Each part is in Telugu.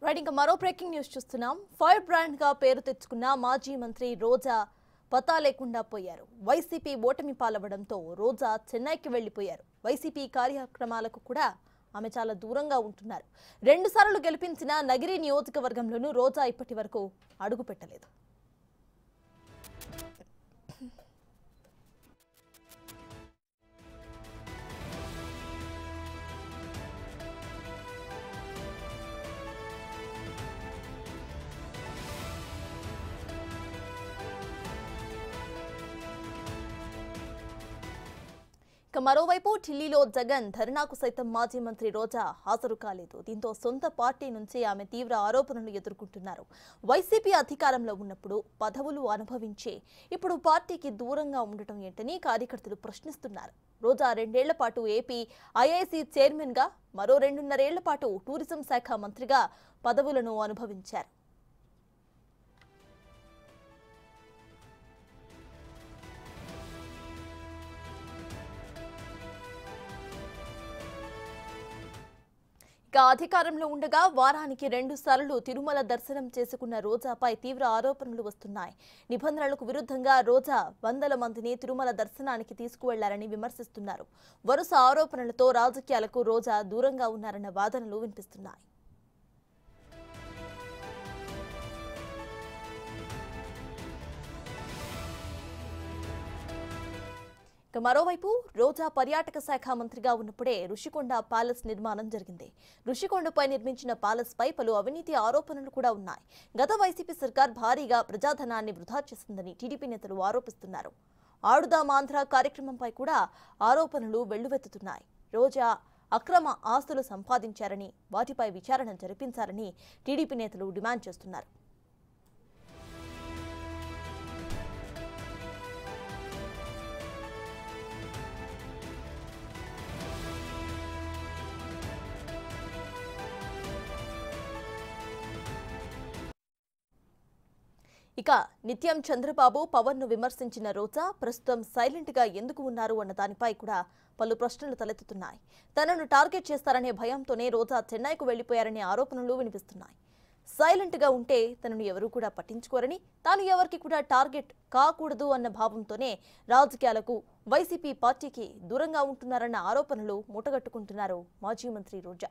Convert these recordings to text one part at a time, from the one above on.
రైట్ ఇంకా మరో బ్రేకింగ్ న్యూస్ చూస్తున్నాం ఫైర్ బ్రాండ్ గా పేరు తెచ్చుకున్న మాజీ మంత్రి రోజా పతా లేకుండా పోయారు వైసీపీ ఓటమి పాలవడంతో రోజా చెన్నైకి వెళ్లిపోయారు వైసీపీ కార్యక్రమాలకు కూడా ఆమె చాలా దూరంగా ఉంటున్నారు రెండు సార్లు గెలిపించిన నగిరి నియోజకవర్గంలోనూ రోజా ఇప్పటి వరకు అడుగు పెట్టలేదు ఇక మరోవైపు ఢిల్లీలో జగన్ ధర్నాకు సైతం మాజీ మంత్రి రోజా హాజరు కాలేదు దీంతో సొంత పార్టీ నుంచి ఆమె తీవ్ర ఆరోపణలు ఎదుర్కొంటున్నారు వైసీపీ అధికారంలో ఉన్నప్పుడు పదవులు అనుభవించే ఇప్పుడు పార్టీకి దూరంగా ఉండటం ఏంటని కార్యకర్తలు ప్రశ్నిస్తున్నారు రోజా రెండేళ్ల పాటు ఏపీ ఐఐసి చైర్మన్ గా మరో రెండున్నరేళ్ల పాటు టూరిజం శాఖ మంత్రిగా పదవులను అనుభవించారు ఇక అధికారంలో ఉండగా వారానికి రెండు సార్లు తిరుమల దర్శనం చేసుకున్న రోజాపై తీవ్ర ఆరోపణలు వస్తున్నాయి నిబంధనలకు విరుద్ధంగా రోజా వందల మందిని తిరుమల దర్శనానికి తీసుకువెళ్లారని విమర్శిస్తున్నారు వరుస ఆరోపణలతో రాజకీయాలకు రోజా దూరంగా ఉన్నారన్న వాదనలు వినిపిస్తున్నాయి ఇక మరోవైపు రోజా పర్యాటక శాఖ మంత్రిగా ఉన్నప్పుడే రుషికొండ ప్యాలెస్ నిర్మాణం జరిగింది రుషికొండపై నిర్మించిన ప్యాలెస్ పై పలు అవినీతి ఆరోపణలు కూడా ఉన్నాయి గత వైసీపీ సర్కార్ భారీగా ప్రజాధనాన్ని వృధా చేసిందని టీడీపీ నేతలు ఆరోపిస్తున్నారు ఆడుదాం ఆంధ్ర కార్యక్రమంపై కూడా ఆరోపణలు వెల్లువెత్తుతున్నాయి రోజా అక్రమ ఆస్తులు సంపాదించారని వాటిపై విచారణ జరిపించాలని టీడీపీ నేతలు డిమాండ్ చేస్తున్నారు ఇక నిత్యం చంద్రబాబు పవన్ ను విమర్శించిన రోజా ప్రస్తుతం సైలెంట్ గా ఎందుకు ఉన్నారు అన్న దానిపై కూడా పలు ప్రశ్నలు తలెత్తుతున్నాయి తనను టార్గెట్ చేస్తారనే భయంతోనే రోజా చెన్నైకు వెళ్లిపోయారనే ఆరోపణలు వినిపిస్తున్నాయి సైలెంట్ గా ఉంటే తనను ఎవరూ కూడా పట్టించుకోరని తాను ఎవరికి కూడా టార్గెట్ కాకూడదు అన్న భావంతోనే రాజకీయాలకు వైసీపీ పార్టీకి దూరంగా ఉంటున్నారన్న ఆరోపణలు మూటగట్టుకుంటున్నారు మాజీ మంత్రి రోజా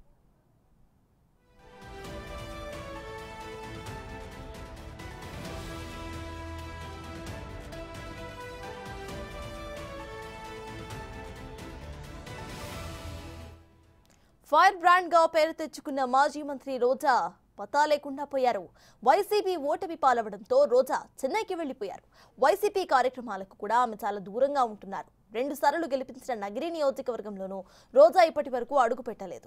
ఫైర్ బ్రాండ్ గా పేరు తెచ్చుకున్న మాజీ మంత్రి రోజా పతా లేకుండా పోయారు వైసీపీ ఓటమి పాలవడంతో రోజా చెన్నైకి వెళ్లిపోయారు వైసీపీ కార్యక్రమాలకు కూడా ఆమె చాలా దూరంగా ఉంటున్నారు రెండు సార్లు గెలిపించిన నగిరి నియోజకవర్గంలోనూ రోజా ఇప్పటి వరకు అడుగు పెట్టలేదు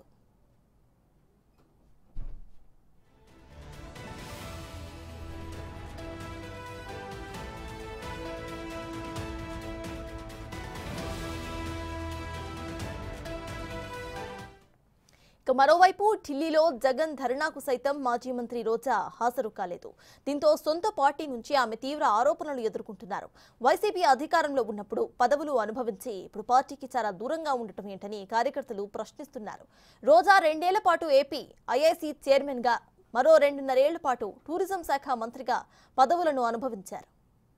ఇక మరోవైపు ఢిల్లీలో జగన్ ధర్నాకు సైతం మాజీ మంత్రి రోజా హాజరు కాలేదు దీంతో సొంత పార్టీ నుంచి ఆమె తీవ్ర ఆరోపణలు ఎదుర్కొంటున్నారు వైసీపీ అధికారంలో ఉన్నప్పుడు పదవులు అనుభవించి ఇప్పుడు పార్టీకి చాలా దూరంగా ఉండటం ఏంటని కార్యకర్తలు ప్రశ్నిస్తున్నారు రోజా రెండేళ్ల పాటు ఏపీ ఐఐసి చైర్మన్ గా మరో రెండున్నరేళ్ల పాటు టూరిజం శాఖ మంత్రిగా పదవులను అనుభవించారు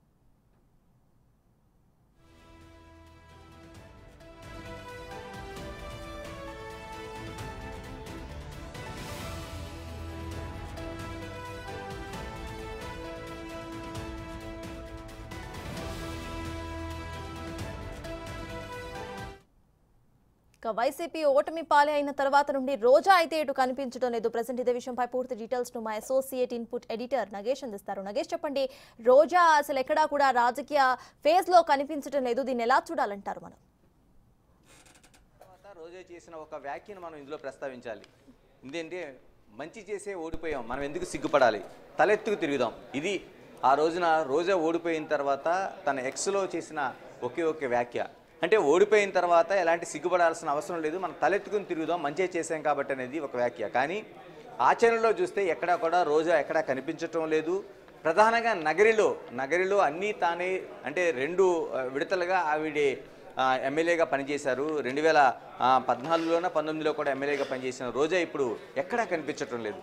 ఇక వైసీపీ ఓటమి పాలే అయిన తర్వాత నుండి రోజా అయితే ఇటు కనిపించడం లేదు ప్రజెంట్ ఇదే విషయంపై పూర్తి డీటెయిల్స్ ను మా అసోసియేట్ ఇన్పుట్ ఎడిటర్ నగేష్ అందిస్తారు నగేష్ చెప్పండి రోజా అసలు ఎక్కడా కూడా రాజకీయ ఫేజ్ లో కనిపించడం లేదు దీన్ని ఎలా చూడాలంటారు మనం తర్వాత రోజే చేసిన ఒక వ్యాఖ్యను మనం ఇందులో ప్రస్తావించాలి ఎందుకంటే మంచి చేసే ఓడిపోయాం మనం ఎందుకు సిగ్గుపడాలి తలెత్తుకు తిరుగుదాం ఇది ఆ రోజున రోజా ఓడిపోయిన తర్వాత తన ఎక్స్లో చేసిన ఒకే ఒకే వ్యాఖ్య అంటే ఓడిపోయిన తర్వాత ఎలాంటి సిగ్గుపడాల్సిన అవసరం లేదు మనం తలెత్తుకుని తిరుగుదాం మంచిగా చేసాం కాబట్టి అనేది ఒక వ్యాఖ్య కానీ ఆచరణలో చూస్తే ఎక్కడా కూడా రోజా ఎక్కడా కనిపించటం లేదు ప్రధానంగా నగరిలో నగరిలో అన్నీ తానే అంటే రెండు ఆ, విడతలుగా ఆవిడే ఆ, ఎమ్మెల్యేగా పనిచేశారు రెండు వేల పద్నాలుగులోన పంతొమ్మిదిలో కూడా ఎమ్మెల్యేగా పనిచేసిన రోజా ఇప్పుడు ఎక్కడా కనిపించటం లేదు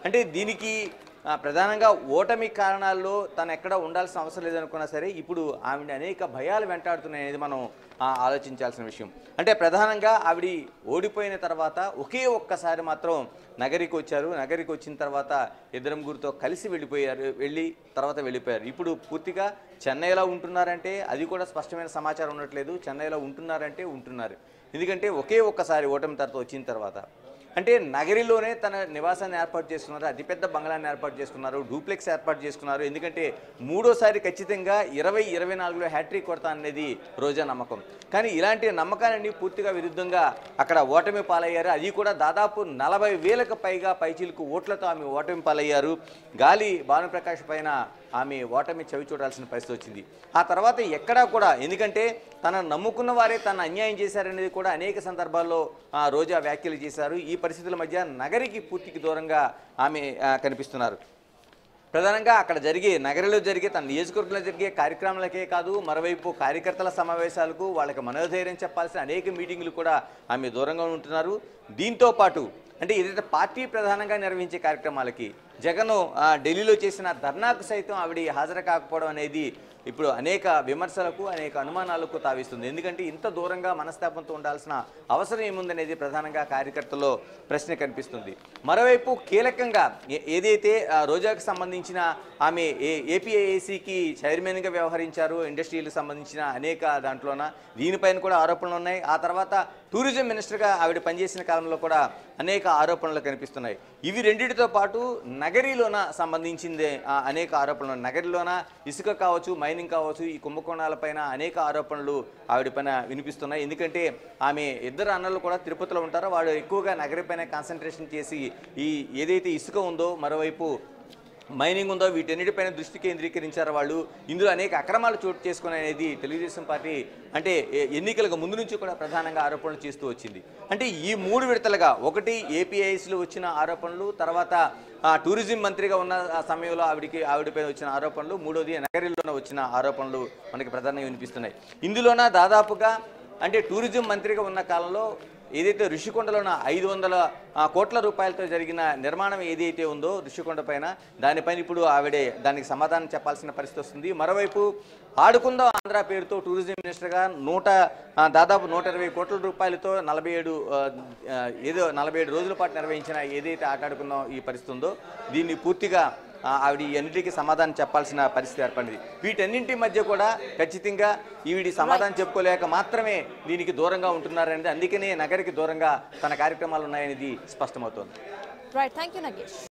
అంటే దీనికి ఆ, ప్రధానంగా ఓటమి కారణాల్లో తను ఎక్కడ ఉండాల్సిన అవసరం లేదనుకున్నా సరే ఇప్పుడు ఆవిడ అనేక భయాలు వెంటాడుతున్నాయి అనేది మనం ఆ, ఆలోచించాల్సిన విషయం అంటే ప్రధానంగా ఆవిడ ఓడిపోయిన తర్వాత ఒకే ఒక్కసారి మాత్రం నగరికి వచ్చారు నగరికి వచ్చిన తర్వాత ఇద్దరు ముగ్గురితో కలిసి వెళ్ళిపోయారు వెళ్ళి తర్వాత వెళ్ళిపోయారు ఇప్పుడు పూర్తిగా చెన్నైలో ఉంటున్నారంటే అది కూడా స్పష్టమైన సమాచారం ఉండట్లేదు చెన్నైలో ఉంటున్నారంటే ఉంటున్నారు ఎందుకంటే ఒకే ఒక్కసారి ఓటమి తర్వాత వచ్చిన తర్వాత అంటే నగరిలోనే తన నివాసాన్ని ఏర్పాటు చేసుకున్నారు అతిపెద్ద బంగ్లాన్ని ఏర్పాటు చేసుకున్నారు డూప్లెక్స్ ఏర్పాటు చేసుకున్నారు ఎందుకంటే మూడోసారి ఖచ్చితంగా ఇరవై ఇరవై నాలుగులో హ్యాట్రిక్ కొడతా అనేది రోజా నమ్మకం కానీ ఇలాంటి నమ్మకాలన్నీ పూర్తిగా విరుద్ధంగా అక్కడ ఓటమి పాలయ్యారు అది కూడా దాదాపు నలభై వేలకు పైగా పైచీలకు ఓట్లతో ఆమె ఓటమి పాలయ్యారు గాలి భానుప్రకాష్ పైన ఆమె ఓటమి చవి చూడాల్సిన పరిస్థితి వచ్చింది ఆ తర్వాత ఎక్కడా కూడా ఎందుకంటే తన నమ్ముకున్న వారే తన అన్యాయం చేశారనేది కూడా అనేక సందర్భాల్లో ఆ, రోజా వ్యాఖ్యలు చేశారు ఈ పరిస్థితుల మధ్య నగరికి పూర్తికి దూరంగా ఆమె ఆ, కనిపిస్తున్నారు ప్రధానంగా అక్కడ జరిగే నగరంలో జరిగే తన నియోజకవర్గంలో జరిగే కార్యక్రమాలకే కాదు మరోవైపు కార్యకర్తల సమావేశాలకు వాళ్ళకి మనోధైర్యం చెప్పాల్సిన అనేక మీటింగులు కూడా ఆమె దూరంగా ఉంటున్నారు దీంతో పాటు అంటే ఏదైతే పార్టీ ప్రధానంగా నిర్వహించే కార్యక్రమాలకి జగన్ ఆ, ఢిల్లీలో చేసిన ధర్నాకు సైతం ఆవిడ హాజరు కాకపోవడం అనేది ఇప్పుడు అనేక విమర్శలకు అనేక అనుమానాలకు తావిస్తుంది ఎందుకంటే ఇంత దూరంగా మనస్తాపంతో ఉండాల్సిన అవసరం ఏముందనేది ప్రధానంగా కార్యకర్తల్లో ప్రశ్న కనిపిస్తుంది మరోవైపు కీలకంగా ఏ- ఏదైతే ఆ, రోజాకు సంబంధించిన ఆమె ఏ ఏపీఐఏసీకి చైర్మన్గా వ్యవహరించారు ఇండస్ట్రీలకు సంబంధించిన అనేక దాంట్లోన దీనిపైన కూడా ఆరోపణలు ఉన్నాయి ఆ తర్వాత టూరిజం మినిస్టర్గా ఆవిడ పనిచేసిన కాలంలో కూడా అనేక ఆరోపణలు కనిపిస్తున్నాయి ఇవి రెండింటితో పాటు నగరిలోన సంబంధించిందే ఆ, అనేక ఆరోపణలు నగరిలోన ఇసుక కావచ్చు మైనింగ్ కావచ్చు ఈ కుంభకోణాలపైన అనేక ఆరోపణలు ఆవిడ పైన వినిపిస్తున్నాయి ఎందుకంటే ఆమె ఇద్దరు అన్నలు కూడా తిరుపతిలో ఉంటారో వాడు ఎక్కువగా నగరిపైన కాన్సన్ట్రేషన్ చేసి ఈ ఏదైతే ఇసుక ఉందో మరోవైపు మైనింగ్ ఉందో వీటన్నిటిపైన దృష్టి కేంద్రీకరించారు వాళ్ళు ఇందులో అనేక అక్రమాలు చోటు చేసుకుని అనేది తెలుగుదేశం పార్టీ అంటే ఎ- ఎన్నికలకు ముందు నుంచి కూడా ప్రధానంగా ఆరోపణలు చేస్తూ వచ్చింది అంటే ఈ మూడు విడతలుగా ఒకటి ఏపీఐస్లో వచ్చిన ఆరోపణలు తర్వాత ఆ, టూరిజం మంత్రిగా ఉన్న ఆ సమయంలో ఆవిడికి ఆవిడపై వచ్చిన ఆరోపణలు మూడోది నగరిలోనే వచ్చిన ఆరోపణలు మనకి ప్రధానంగా వినిపిస్తున్నాయి ఇందులోన దాదాపుగా అంటే టూరిజం మంత్రిగా ఉన్న కాలంలో ఏదైతే ఋషికొండలోన ఐదు వందల ఆ, కోట్ల రూపాయలతో జరిగిన నిర్మాణం ఏదైతే ఉందో ఋషికొండ పైన దానిపైన ఇప్పుడు ఆవిడే దానికి సమాధానం చెప్పాల్సిన పరిస్థితి వస్తుంది మరోవైపు ఆడుకుందాం ఆంధ్ర పేరుతో టూరిజం మినిస్టర్గా నూట ఆ, దాదాపు నూట ఇరవై కోట్ల రూపాయలతో నలభై ఏడు ఆ, ఆ, ఏదో నలభై ఏడు రోజుల పాటు నిర్వహించిన ఏదైతే ఆటాడుకుందాం ఈ పరిస్థితి ఉందో దీన్ని పూర్తిగా ఆ, ఆవిడ ఈ అన్నిటికీ సమాధానం చెప్పాల్సిన పరిస్థితి ఏర్పడింది వీటన్నింటి మధ్య కూడా ఖచ్చితంగా ఈవిడి సమాధానం చెప్పుకోలేక మాత్రమే దీనికి దూరంగా ఉంటున్నారనేది అందుకనే నగరికి దూరంగా తన కార్యక్రమాలు ఉన్నాయనేది స్పష్టమవుతోంది రైట్ థ్యాంక్ యూ నగేష్